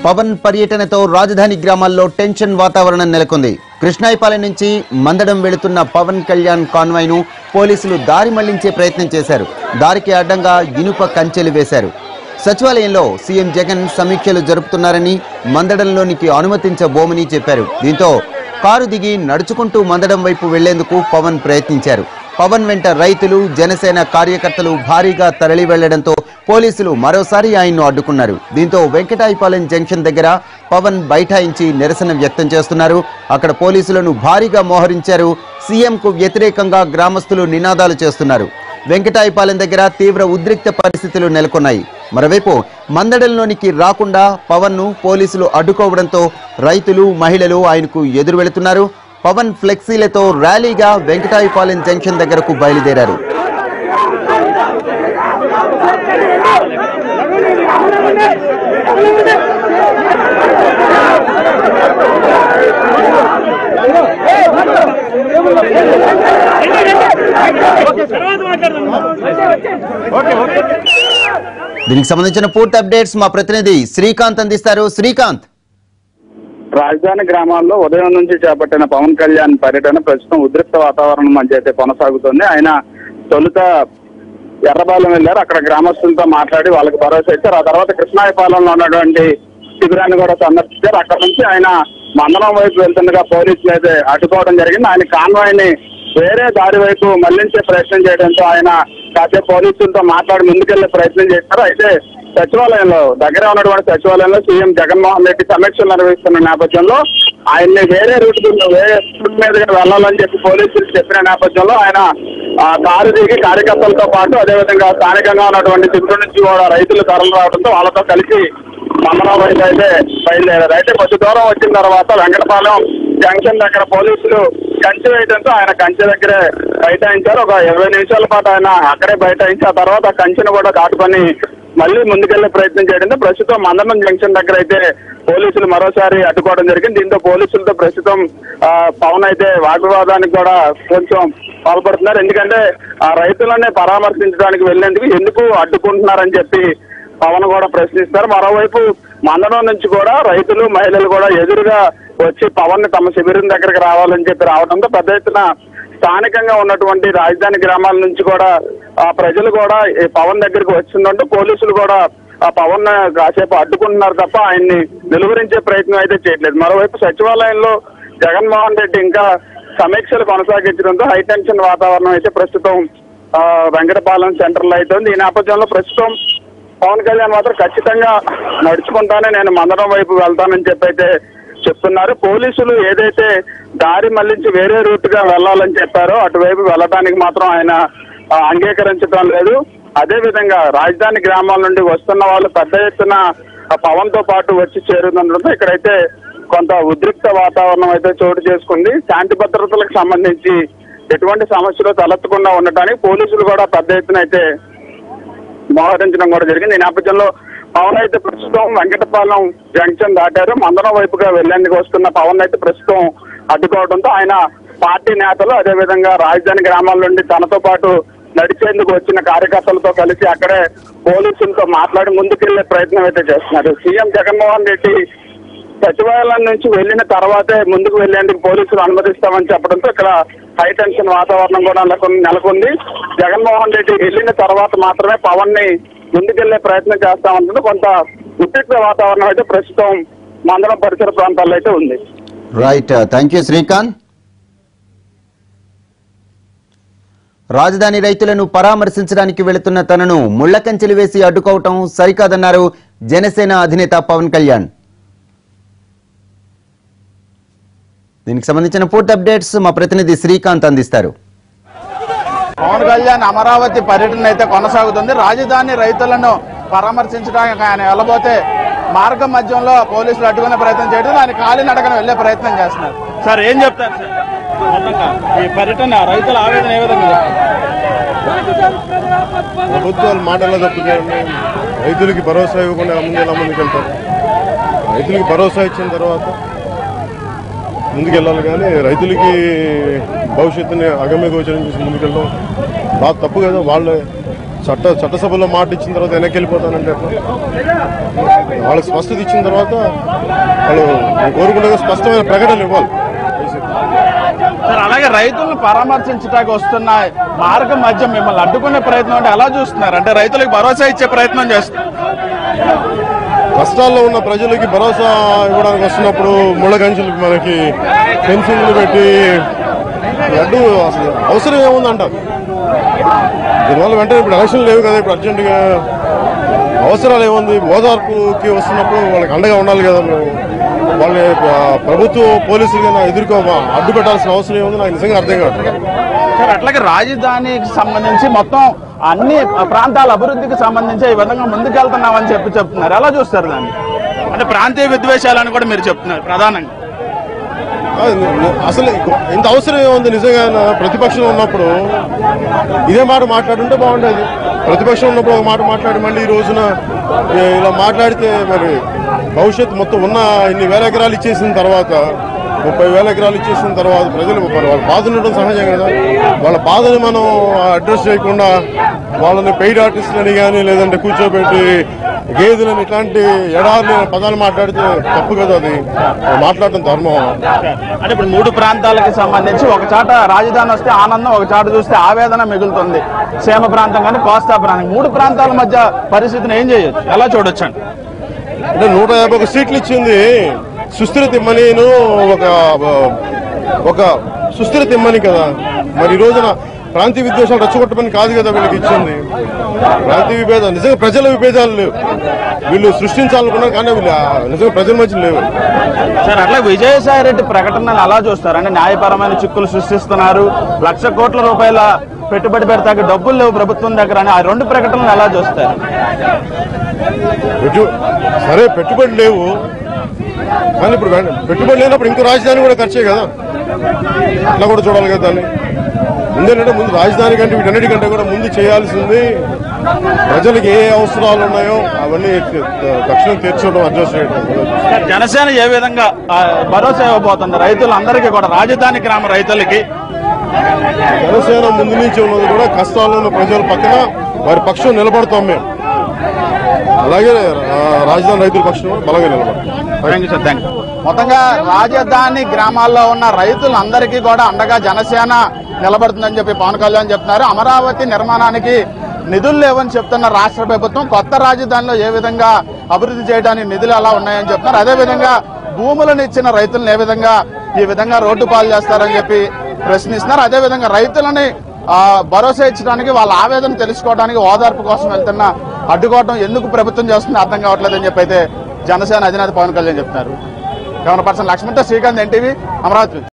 పవన్ పర్యటనతో రాజధాని గ్రామాల్లో టెన్షన్ వాతావరణం నెలకొంది కృష్ణాయిపాలెం నుంచి మందడం వెళుతున్న పవన్ కళ్యాణ్ కాన్వాయ్ను పోలీసులు దారి మళ్లించే ప్రయత్నం చేశారు దారికి అడ్డంగా ఇనుప కంచెలు వేశారు సచివాలయంలో సీఎం జగన్ సమీక్షలు జరుపుతున్నారని మందడంలోనికి అనుమతించబోమని చెప్పారు దీంతో కారు దిగి నడుచుకుంటూ మందడం వైపు వెళ్లేందుకు పవన్ ప్రయత్నించారు పవన్ వెంట రైతులు జనసేన కార్యకర్తలు భారీగా తరలి వెళ్లడంతో పోలీసులు మరోసారి ఆయన్ను అడ్డుకున్నారు దీంతో వెంకటాయపాలెం జంక్షన్ దగ్గర పవన్ బైఠాయించి నిరసన వ్యక్తం చేస్తున్నారు అక్కడ పోలీసులను భారీగా మోహరించారు సీఎంకు వ్యతిరేకంగా గ్రామస్తులు నినాదాలు చేస్తున్నారు వెంకటాయపాలెం దగ్గర తీవ్ర ఉద్రిక్త పరిస్థితులు నెలకొన్నాయి మరోవైపు మందడంలోనికి రాకుండా పవన్ ను పోలీసులు అడ్డుకోవడంతో రైతులు మహిళలు ఆయనకు ఎదురు వెళుతున్నారు పవన్ ఫ్లెక్సీలతో ర్యాలీగా వెంకటాయపాలెం జంక్షన్ దగ్గరకు బయలుదేరారు దీనికి సంబంధించిన పూర్తి అప్డేట్స్ మా ప్రతినిధి శ్రీకాంత్ అందిస్తారు శ్రీకాంత్ రాజధాని గ్రామాల్లో ఉదయం నుంచి చేపట్టిన పవన్ కళ్యాణ్ పర్యటన ప్రస్తుతం ఉద్రిక్త వాతావరణం మధ్య అయితే కొనసాగుతోంది ఆయన తొలుత ఎర్రబాలెం వెళ్ళారు అక్కడ గ్రామస్తులతో మాట్లాడి వాళ్ళకి భరోసా ఇచ్చారు ఆ తర్వాత కృష్ణాయపాలెంలో ఉన్నటువంటి శిబిరాన్ని కూడా సందర్శించారు అక్కడ నుంచి ఆయన మందనం వైపు వెళ్తుండగా పోలీసులు అయితే అడ్డుకోవడం జరిగింది ఆయన కాన్వాయ్ ని వేరే దారి వైపు మళ్లించే ప్రయత్నం చేయడంతో ఆయన కాసేపు పోలీసులతో మాట్లాడి ముందుకెళ్లే ప్రయత్నం చేశారు అయితే సచివాలయంలో దగ్గర ఉన్నటువంటి సచివాలయంలో సీఎం జగన్మోహన్ రెడ్డి సమీక్షలు నిర్వహిస్తున్న నేపథ్యంలో ఆయన్ని వేరే రూట్ కు- వేరే రూట్ మీదుగా వెళ్ళాలని చెప్పి పోలీసులు చెప్పిన నేపథ్యంలో ఆయన ఆ, కారు దిగి కార్యకర్తలతో పాటు అదేవిధంగా స్థానికంగా ఉన్నటువంటి చిత్తూరు నుంచి కూడా రైతులు తరలి రావడంతో వాళ్ళతో కలిసి మందరం వైపు అయితే బయలుదేరారు అయితే కొద్ది దూరం వచ్చిన తర్వాత వెంకటపాలెం జంక్షన్ దగ్గర పోలీసులు కంచె వేయడంతో ఆయన కంచె దగ్గరే బైఠాయించారు ఒక ఇరవై నిమిషాల పాటు ఆయన అక్కడే బైఠాయించి ఆ తర్వాత ఆ కంచెను కూడా దాటుకొని మళ్ళీ ముందుకెళ్లే ప్రయత్నం చేయడంతో ప్రస్తుతం మందనం జంక్షన్ దగ్గర అయితే పోలీసులు మరోసారి అడ్డుకోవడం జరిగింది దీంతో పోలీసులతో ప్రస్తుతం ఆ, పవన్ అయితే వాగ్వివాదానికి కూడా కొంచెం పాల్పడుతున్నారు ఎందుకంటే ఆ రైతులనే పరామర్శించడానికి వెళ్ళేందుకు ఎందుకు అడ్డుకుంటున్నారని చెప్పి పవన్ కూడా ప్రశ్నిస్తారు మరోవైపు మందడం నుంచి కూడా రైతులు మహిళలు కూడా ఎదురుగా వచ్చి పవన్ ని తమ శిబిరం దగ్గరికి రావాలని చెప్పి రావడంతో పెద్ద ఎత్తున స్థానికంగా ఉన్నటువంటి రాజధాని గ్రామాల నుంచి కూడా ఆ ప్రజలు కూడా ఈ పవన్ దగ్గరికి వచ్చిందంటూ పోలీసులు కూడా ఆ పవన్ ని కాసేపు అడ్డుకుంటున్నారు తప్ప ఆయన్ని నిలువరించే ప్రయత్నం అయితే చేయట్లేదు మరోవైపు సచివాలయంలో జగన్మోహన్ రెడ్డి ఇంకా సమీక్షలు కొనసాగించడంతో హైటెన్షన్ వాతావరణం అయితే ప్రస్తుతం ఆ, వెంకటపాలెం సెంటర్ లో అయితే ఉంది ఈ నేపథ్యంలో ప్రస్తుతం పవన్ కళ్యాణ్ మాత్రం ఖచ్చితంగా నడుచుకుంటానే నేను మందరం వైపు వెళ్తానని చెప్పి అయితే చెప్తున్నారు పోలీసులు ఏదైతే దారి మళ్లించి వేరే రూట్ గా వెళ్లాలని చెప్పారో అటువైపు వెళ్ళడానికి మాత్రం ఆయన ఆ, అంగీకరించడం లేదు అదే విధంగా రాజధాని గ్రామాల నుండి వస్తున్న వాళ్ళు పెద్ద ఎత్తున ఆ పవన్ తో పాటు వచ్చి చేరుతుండడంతో ఇక్కడైతే కొంత ఉద్రిక్త వాతావరణం అయితే చోటు చేసుకుంది శాంతి భద్రతలకు సంబంధించి ఎటువంటి సమస్యలు తలెత్తకుండా ఉండటానికి పోలీసులు కూడా పెద్ద ఎత్తున అయితే మోహరించడం కూడా జరిగింది ఈ నేపథ్యంలో పవన్ అయితే ప్రస్తుతం వెంకటపాలెం జంక్షన్ దాటారు మందరం వైపుగా వెళ్లేందుకు వస్తున్న పవన్ అయితే ప్రస్తుతం అడ్డుకోవడంతో ఆయన పార్టీ నేతలు అదేవిధంగా రాజధాని గ్రామాల నుండి తనతో పాటు నడిచేందుకు వచ్చిన కార్యకర్తలతో కలిసి అక్కడే పోలీసులతో మాట్లాడి ముందుకెళ్లే ప్రయత్నం అయితే చేస్తున్నారు సీఎం జగన్మోహన్ రెడ్డి సచివాలయం నుంచి వెళ్లిన తర్వాతే ముందుకు వెళ్లేందుకు పోలీసులు అనుమతిస్తామని చెప్పడంతో ఇక్కడ హై టెన్షన్ వాతావరణం కూడా నెలకొంది నెలకొంది జగన్మోహన్ రెడ్డి వెళ్లిన తర్వాత మాత్రమే పవన్ ని ముందుకెళ్లే ప్రయత్నం చేస్తామంటుంది కొంత ఉద్రిక్త వాతావరణం అయితే ప్రస్తుతం మందరం పరిసర ప్రాంతాల్లో అయితే ఉంది రైట్ థ్యాంక్ యూ శ్రీకాంత్ రాజధాని రైతులను పరామర్శించడానికి వెళుతున్న తనను ముళ్ల కంచెలు వేసి అడ్డుకోవటం సరికాదన్నారు జనసేన అధినేత పవన్ కళ్యాణ్ దీనికి సంబంధించిన పూర్తి అప్డేట్స్ మా ప్రతినిధి శ్రీకాంత్ అందిస్తారు పవన్ కళ్యాణ్ అమరావతి పర్యటన అయితే కొనసాగుతుంది రాజధాని రైతులను పరామర్శించడానికి ఆయన వెళ్ళబోతే మార్గం మధ్యంలో పోలీసులు అడ్డుకునే ప్రయత్నం చేయడం ఆయన కాలినడకన వెళ్లే ప్రయత్నం చేస్తున్నారు సార్ ఏం చెప్తారు సార్ మొత్తంగా ఈ పర్యటన రైతుల ఆవేదన ఏ విధంగా చెప్తారు? ప్రభుత్వాలు మాటల్లో తప్పుతాయండి రైతులకి భరోసా ఇవ్వకుండా ముందు ఎలా ముందుకెళ్తారు రైతులకి భరోసా ఇచ్చిన తర్వాత ముందుకెళ్ళాలి కానీ రైతులకి భవిష్యత్తుని అగమ్య గోచరం చేసి ముందుకెళ్ళడం బాగా తప్పు కదా వాళ్ళ చట్ట చట్టసభలో మాట ఇచ్చిన తర్వాత వెనక్కి వెళ్ళిపోతానంటే ఎట్లా? వాళ్ళకి స్పష్టత ఇచ్చిన తర్వాత వాళ్ళు కోరుకుంటే స్పష్టమైన ప్రకటన ఇవ్వాలి సార్ అలాగే రైతులను పరామర్శించడానికి వస్తున్న మార్గం మధ్య మిమ్మల్ని అడ్డుకునే ప్రయత్నం అంటే ఎలా చూస్తున్నారు అంటే రైతులకు భరోసా ఇచ్చే ప్రయత్నం చేస్తున్నారు కష్టాల్లో ఉన్న ప్రజలకి భరోసా ఇవ్వడానికి వస్తున్నప్పుడు ముళ్ళగంచులకు మనకి ఫెన్సింగ్లు పెట్టి ఈ అడ్డు అసలు అవసరం ఏముందంటారు దీనివల్ల వెంటనే ఇప్పుడు ఎలక్షన్ లేవు కదా ఇప్పుడు అర్జెంటుగా అవసరాలు ఏముంది ఓదార్పుకి వస్తున్నప్పుడు వాళ్ళకి అండగా ఉండాలి కదా మేము వాళ్ళని ఆ, ప్రభుత్వ పోలీసులుగా ఎదుర్కో అడ్డు పెట్టాల్సిన అవసరం ఏముంది నాకు నిజంగా అర్థం కాదు సార్ అట్లాగే రాజధానికి సంబంధించి మొత్తం అన్ని ప్రాంతాల అభివృద్ధికి సంబంధించి ఈ విధంగా ముందుకెళ్తున్నామని చెప్పి చెప్తున్నారు ఎలా చూస్తారు దాన్ని అంటే ప్రాంతీయ విద్వేషాలని కూడా మీరు చెప్తున్నారు ప్రధానంగా ఆ, అసలు ఇంత అవసరం ఏముంది నిజంగా ప్రతిపక్షంలో ఉన్నప్పుడు ఇదే మాట మాట్లాడుంటే బాగుండేది ప్రతిపక్షం ఉన్నప్పుడు ఒక మాట మాట్లాడి మళ్ళీ ఈ రోజున ఏ, ఇలా మాట్లాడితే మరి భవిష్యత్తు మొత్తం ఉన్న ఇన్ని వేల ఎకరాలు ఇచ్చేసిన తర్వాత ముప్పై వేల ఎకరాలు ఇచ్చేసిన తర్వాత ప్రజలు మరి వాళ్ళ బాధ ఉండడం సహజం కదా వాళ్ళ బాధని మనం అడ్రస్ చేయకుండా వాళ్ళని పెయిడ్ ఆర్టిస్టులని కానీ లేదంటే కూర్చోబెట్టి గేదెలని ఇట్లాంటి ఎడార్లు పదాలు మాట్లాడితే తప్పు కదా అది మాట్లాడటం ధర్మం అంటే ఇప్పుడు మూడు ప్రాంతాలకి సంబంధించి ఒక చాట రాజధాని వస్తే ఆనందం ఒక చాట చూస్తే ఆవేదన మిగులుతుంది సీమ ప్రాంతం కానీ కోస్తా ప్రాంతం మూడు ప్రాంతాల మధ్య పరిస్థితిని ఏం చేయొచ్చు ఎలా చూడొచ్చండి అంటే నూట యాభై ఒక సీట్లు ఇచ్చింది సుస్థిర తిమ్మనిను ఒక ఒక సుస్థిర తిమ్మని కదా మరి ఈ రోజున ప్రాంతీయ విద్వేషాలు రెచ్చగొట్టమని కాదు కదా వీళ్ళకి ఇచ్చింది ప్రాంతీయ విభేదాలు నిజంగా ప్రజల విభేదాలు లేవు వీళ్ళు సృష్టించాలనుకున్నారు కానీ వీళ్ళు ఆ నిజంగా ప్రజల మధ్య లేవు సార్ అట్లా విజయసాయి రెడ్డి ప్రకటనలు ఎలా చూస్తారు అంటే న్యాయపరమైన చిక్కులు సృష్టిస్తున్నారు లక్ష కోట్ల రూపాయల పెట్టుబడి పెడతాకి డబ్బులు లేవు ప్రభుత్వం దగ్గర అని ఆ రెండు ప్రకటనలు ఎలా చూస్తారు పెట్టు సరే పెట్టుబడి లేవు కానీ ఇప్పుడు వెంట- పెట్టుబడి లేనప్పుడు ఇంకో రాజధాని కూడా ఖర్చే కదా అట్లా కూడా చూడాలి కదా దాన్ని ముందేంటంటే ముందు రాజధాని కంటే వీటన్నిటికంటే కూడా ముందు చేయాల్సింది ప్రజలకు ఏ అవసరాలు ఉన్నాయో అవన్నీ తక్షణం తీర్చడం అడ్జస్ట్ చేయడం సార్, జనసేన ఏ విధంగా ఆ, భరోసా ఇవ్వబోతుంది రైతులందరికీ కూడా రాజధాని గ్రామ రైతులకి జనసేన ముందు నుంచి ఉన్నది కూడా కష్టాల్లో ఉన్న ప్రజల పక్కన వారి పక్షం నిలబడతాం మేము అలాగే ఆ, రాజధాని రైతుల పక్షం కూడా బలంగా నిలబడతాం thank you sir thank you మొత్తంగా రాజధాని గ్రామాల్లో ఉన్న రైతులందరికీ కూడా అండగా జనసేన నిలబడుతుందని చెప్పి పవన్ కళ్యాణ్ చెప్తున్నారు అమరావతి నిర్మాణానికి నిధులు లేవని చెప్తున్న రాష్ట్ర ప్రభుత్వం కొత్త రాజధానిలో ఏ విధంగా అభివృద్ధి చేయడానికి నిధులు ఎలా ఉన్నాయని చెప్తున్నారు అదే విధంగా భూములను ఇచ్చిన రైతులను ఏ విధంగా ఈ విధంగా రోడ్డు పాలు చేస్తారని చెప్పి ప్రశ్నిస్తున్నారు అదే విధంగా రైతులని ఆ, భరోసా ఇచ్చడానికి వాళ్ళ ఆవేదన తెలుసుకోవడానికి ఓదార్పు కోసం వెళ్తున్న అడ్డుకోవడం ఎందుకు ప్రభుత్వం చేస్తుందో అర్థం కావట్లేదని చెప్పి అయితే జనసేన అధినేత పవన్ కళ్యాణ్ చెప్తున్నారు కెమెరా పర్సన్ లక్ష్మణ్తో శ్రీకాంత్ ఎన్టీవీ అమరావతి